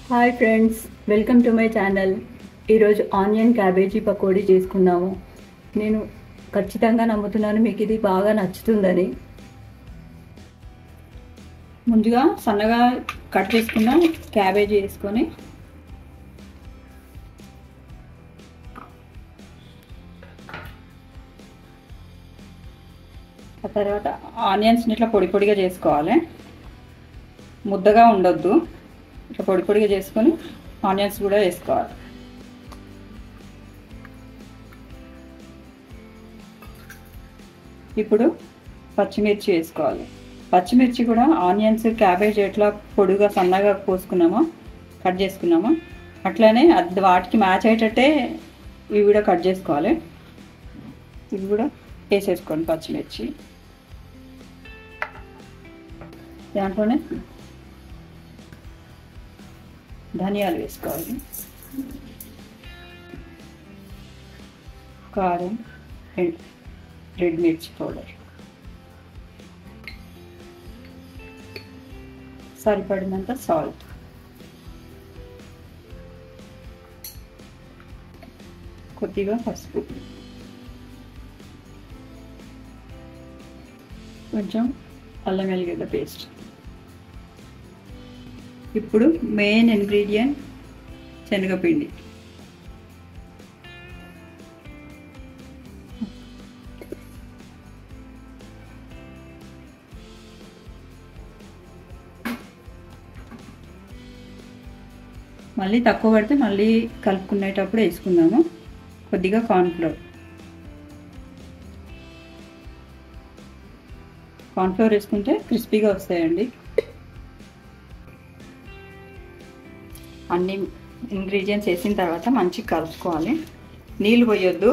hi friends welcome to my channel ఈరోజు onion cabbage pakodi చేసుకున్నాము నేను ఖచ్చితంగా నమ్ముతున్నాను మీకు ఇది బాగా నచ్చుతుందని ముందుగా సన్నగా కట్ చేసుకున్న క్యాబేజీ వేసుకొని ఆ తర్వాత ఆనియన్స్ని ఇట్లా పొడి పొడిగా చేసుకోవాలి ముద్దగా ఉండొద్దు ఇట్లా పొడి పొడిగా చేసుకొని ఆనియన్స్ కూడా వేసుకోవాలి ఇప్పుడు పచ్చిమిర్చి వేసుకోవాలి పచ్చిమిర్చి కూడా ఆనియన్స్ క్యాబేజ్ ఎట్లా పొడిగా సన్నగా కోసుకున్నామో కట్ చేసుకున్నామో అట్లానే అది వాటికి మ్యాచ్ అయ్యేటట్టే ఇవి కూడా కట్ చేసుకోవాలి ఇవి కూడా వేసేసుకోండి పచ్చిమిర్చి దాంట్లోనే ధనియాలు వేసుకోవాలి కారం అండ్ రెడ్ మిర్చి పౌడర్ సరిపడినంత సాల్ట్ కొద్దిగా పసుపు కొంచెం అల్లం వెల్లిగడ్డ పేస్ట్ ఇప్పుడు మెయిన్ ఇంగ్రీడియంట్ శనగపిండి మళ్ళీ తక్కువ పడితే మళ్ళీ కలుపుకునేటప్పుడు వేసుకుందాము కొద్దిగా కార్న్ఫ్లోర్ కార్న్ఫ్లోర్ వేసుకుంటే క్రిస్పీగా వస్తాయండి అన్ని ఇంగ్రీడియంట్స్ వేసిన తర్వాత మంచిగా కలుపుకోవాలి నీళ్ళు పోయొద్దు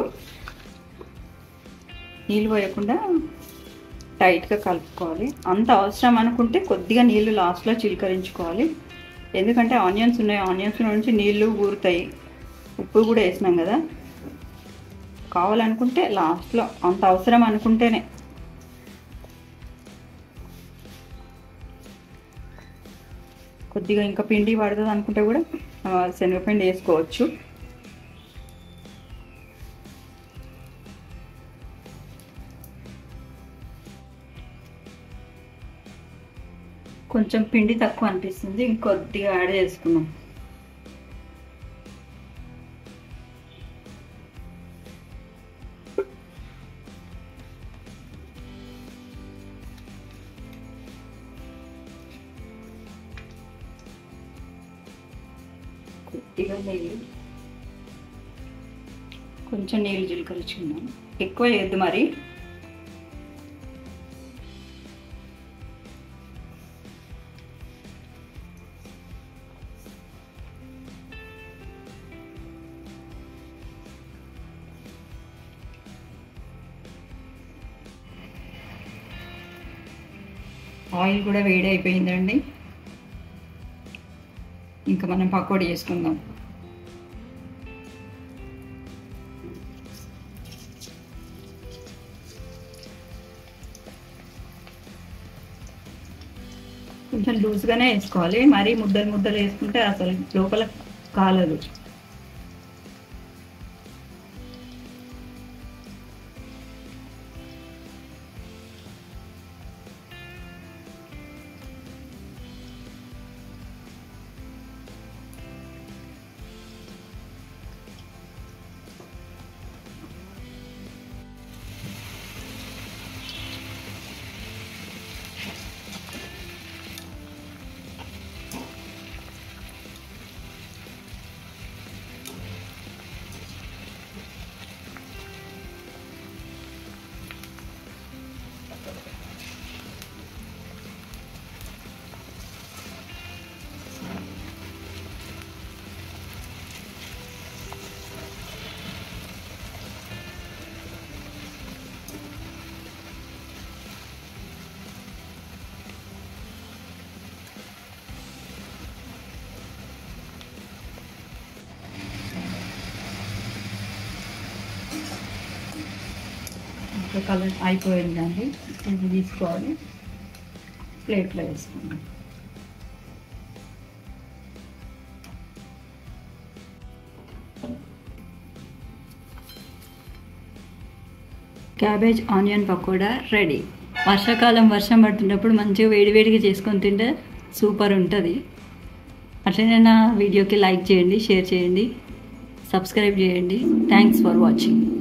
నీళ్ళు పోయకుండా టైట్గా కలుపుకోవాలి అంత అవసరం అనుకుంటే కొద్దిగా నీళ్ళు లాస్ట్లో చిలకరించుకోవాలి ఎందుకంటే ఆనియన్స్ ఉన్నాయి ఆనియన్స్ నుంచి నీళ్ళు ఊరుతాయి ఉప్పు కూడా వేసినాం కదా కావాలనుకుంటే లాస్ట్లో అంత అవసరం అనుకుంటేనే కొద్దిగా ఇంకా పిండి పడుతుంది అనుకుంటే కూడా శనగపిండి వేసుకోవచ్చు కొంచెం పిండి తక్కువ అనిపిస్తుంది ఇంకొద్దిగా యాడ్ చేసుకున్నాం కొద్దిగా నీళ్ళు కొంచెం నీళ్ళు జీలకరించుకున్నాను ఎక్కువ వేయద్దు మరి ఆయిల్ కూడా వేడి అయిపోయిందండి ఇంకా మనం పకోడీ చేసుకుందాం కొంచెం లూజ్గానే వేసుకోవాలి మరీ ముద్దలు ముద్దలు వేసుకుంటే అసలు లోపల కాలదు కలర్ అయిపోయిందండి ఇది తీసుకోవాలి ప్లేట్లో వేసుకుందాం క్యాబేజ్ ఆనియన్ పకోడా రెడీ వర్షాకాలం వర్షం పడుతున్నప్పుడు మంచిగా వేడివేడిగా చేసుకొని తింటే సూపర్ ఉంటుంది అట్లనే నా వీడియోకి లైక్ చేయండి షేర్ చేయండి సబ్స్క్రైబ్ చేయండి థ్యాంక్స్ ఫర్ వాచింగ్